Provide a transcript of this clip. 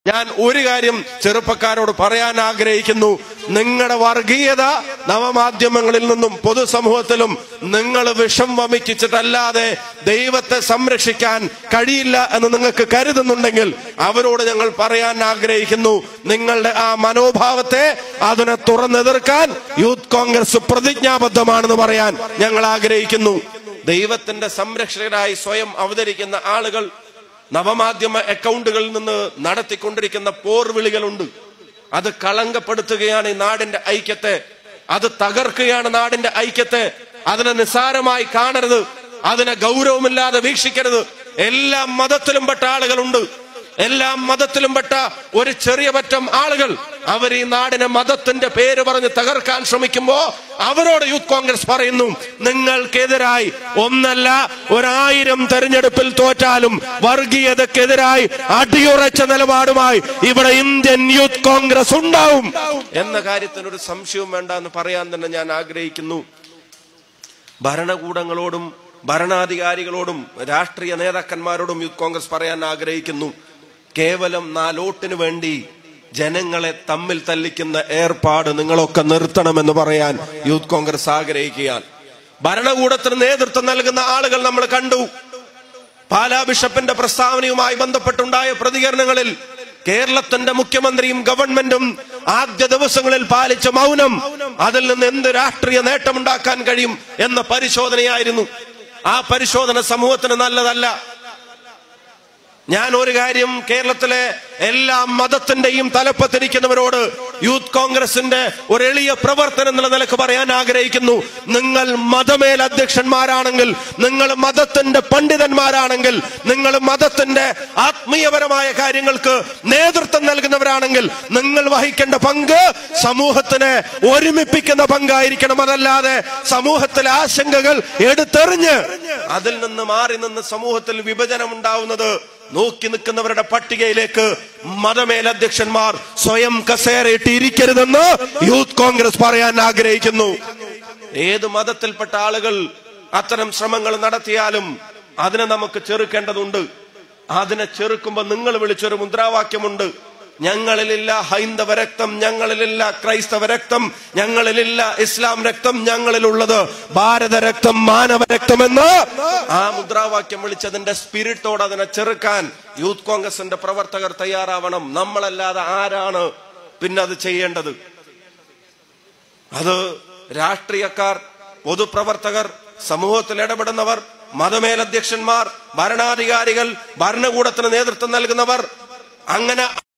ഞാൻ ഒരു കാര്യം ചെറുപ്പക്കാരോട് പറയാൻ ആഗ്രഹിക്കുന്നു നിങ്ങളുടെ വർഗീയത നവമാധ്യമങ്ങളിൽ നിന്നും പൊതുസമൂഹത്തിലും നിങ്ങൾ വിഷം വമിച്ചിട്ടല്ലാതെ ദൈവത്തെ സംരക്ഷിക്കാൻ കഴിയില്ല എന്ന് നിങ്ങൾക്ക് കരുതുന്നുണ്ടെങ്കിൽ അവരോട് ഞങ്ങൾ പറയാൻ ആഗ്രഹിക്കുന്നു നിങ്ങളുടെ ആ മനോഭാവത്തെ അതിനെ തുറന്നെതിർക്കാൻ യൂത്ത് കോൺഗ്രസ് പ്രതിജ്ഞാബദ്ധമാണെന്ന് പറയാൻ ഞങ്ങൾ ആഗ്രഹിക്കുന്നു ദൈവത്തിന്റെ സംരക്ഷകരായി സ്വയം അവതരിക്കുന്ന ആളുകൾ നവമാധ്യമ അക്കൗണ്ടുകളിൽ നിന്ന് നടത്തിക്കൊണ്ടിരിക്കുന്ന പോർവിളികളുണ്ട് അത് കളങ്കപ്പെടുത്തുകയാണ് ഈ നാടിന്റെ ഐക്യത്തെ അത് തകർക്കുകയാണ് നാടിന്റെ ഐക്യത്തെ അതിനെ നിസ്സാരമായി കാണരുത് അതിനെ ഗൗരവമില്ലാതെ വീക്ഷിക്കരുത് എല്ലാ മതത്തിലും പെട്ട ആളുകളുണ്ട് എല്ലാ മതത്തിലും പെട്ട ഒരു ചെറിയ പറ്റം ആളുകൾ അവർ ഈ നാടിനെ മതത്തിന്റെ പേര് പറഞ്ഞ് തകർക്കാൻ ശ്രമിക്കുമ്പോ അവരോട് യൂത്ത് കോൺഗ്രസ് പറയുന്നു നിങ്ങൾക്കെതിരായി ഒന്നല്ല ഒരായിരം തെരഞ്ഞെടുപ്പിൽ തോറ്റാലും വർഗീയതക്കെതിരായി അടിയുറച്ച നിലപാടുമായി ഇവിടെ ഇന്ത്യൻ യൂത്ത് കോൺഗ്രസ് ഉണ്ടാവും എന്ന കാര്യത്തിന് ഒരു സംശയവും വേണ്ട എന്ന് പറയാൻ തന്നെ ഞാൻ ആഗ്രഹിക്കുന്നു ഭരണകൂടങ്ങളോടും ഭരണാധികാരികളോടും രാഷ്ട്രീയ നേതാക്കന്മാരോടും യൂത്ത് കോൺഗ്രസ് പറയാൻ ആഗ്രഹിക്കുന്നു കേവലം നാലോട്ടിന് വേണ്ടി ജനങ്ങളെ തമ്മിൽ തല്ലിക്കുന്ന ഏർപ്പാട് നിങ്ങളൊക്കെ നിർത്തണമെന്ന് പറയാൻ യൂത്ത് കോൺഗ്രസ് ആഗ്രഹിക്കുകയാണ് ഭരണകൂടത്തിന് നേതൃത്വം നൽകുന്ന ആളുകൾ നമ്മൾ കണ്ടു പാലാ ബിഷപ്പിന്റെ പ്രസ്താവനയുമായി ബന്ധപ്പെട്ടുണ്ടായ പ്രതികരണങ്ങളിൽ കേരളത്തിന്റെ മുഖ്യമന്ത്രിയും ഗവൺമെന്റും ആദ്യ ദിവസങ്ങളിൽ പാലിച്ച മൗനം അതിൽ നിന്ന് എന്ത് രാഷ്ട്രീയ നേട്ടമുണ്ടാക്കാൻ കഴിയും എന്ന പരിശോധനയായിരുന്നു ആ പരിശോധന സമൂഹത്തിന് നല്ലതല്ല ഞാൻ ഒരു കാര്യം കേരളത്തിലെ എല്ലാ മതത്തിന്റെയും തലപ്പത്തിരിക്കുന്നവരോട് യൂത്ത് കോൺഗ്രസിന്റെ ഒരു എളിയ പ്രവർത്തനം എന്നുള്ള നിലക്ക് പറയാൻ ആഗ്രഹിക്കുന്നു നിങ്ങൾ മതമേൽ അധ്യക്ഷന്മാരാണെങ്കിൽ നിങ്ങൾ മതത്തിന്റെ പണ്ഡിതന്മാരാണെങ്കിൽ നിങ്ങൾ മതത്തിന്റെ ആത്മീയപരമായ കാര്യങ്ങൾക്ക് നേതൃത്വം നൽകുന്നവരാണെങ്കിൽ നിങ്ങൾ വഹിക്കേണ്ട പങ്ക് സമൂഹത്തിനെ ഒരുമിപ്പിക്കുന്ന പങ്കായിരിക്കണം അതല്ലാതെ സമൂഹത്തിലെ ആശങ്കകൾ എടുത്തെറിഞ്ഞ് അതിൽ നിന്ന് മാറി നിന്ന് സമൂഹത്തിൽ വിഭജനം ഉണ്ടാവുന്നത് നോക്കി നിൽക്കുന്നവരുടെ പട്ടികയിലേക്ക് മതമേലധ്യക്ഷന്മാർ സ്വയം കസേരയിട്ട് ഇരിക്കരുതെന്ന് യൂത്ത് കോൺഗ്രസ് പറയാൻ ആഗ്രഹിക്കുന്നു ഏത് മതത്തിൽപ്പെട്ട ആളുകൾ അത്തരം ശ്രമങ്ങൾ നടത്തിയാലും അതിനെ നമുക്ക് ചെറുക്കേണ്ടതുണ്ട് അതിനെ ചെറുക്കുമ്പോൾ നിങ്ങൾ വിളിച്ചൊരു മുദ്രാവാക്യമുണ്ട് ഞങ്ങളിലില്ല ഹൈന്ദവ രക്തം ഞങ്ങളിലില്ല ക്രൈസ്തവ രക്തം ഞങ്ങളിലില്ല ഇസ്ലാം രക്തം ഞങ്ങളിലുള്ളത് ഭാരത രക്തം മാനവ രക്തം എന്ന് ആ മുദ്രാവാക്യം വിളിച്ചതിന്റെ സ്പിരിറ്റോട് അതിനെ ചെറുക്കാൻ യൂത്ത് കോൺഗ്രസിന്റെ പ്രവർത്തകർ തയ്യാറാവണം നമ്മളല്ലാതെ ആരാണ് പിന്നെ അത് ചെയ്യേണ്ടത് അത് രാഷ്ട്രീയക്കാർ പൊതുപ്രവർത്തകർ സമൂഹത്തിൽ ഇടപെടുന്നവർ മതമേലധ്യക്ഷന്മാർ ഭരണാധികാരികൾ ഭരണകൂടത്തിന് നേതൃത്വം നൽകുന്നവർ അങ്ങനെ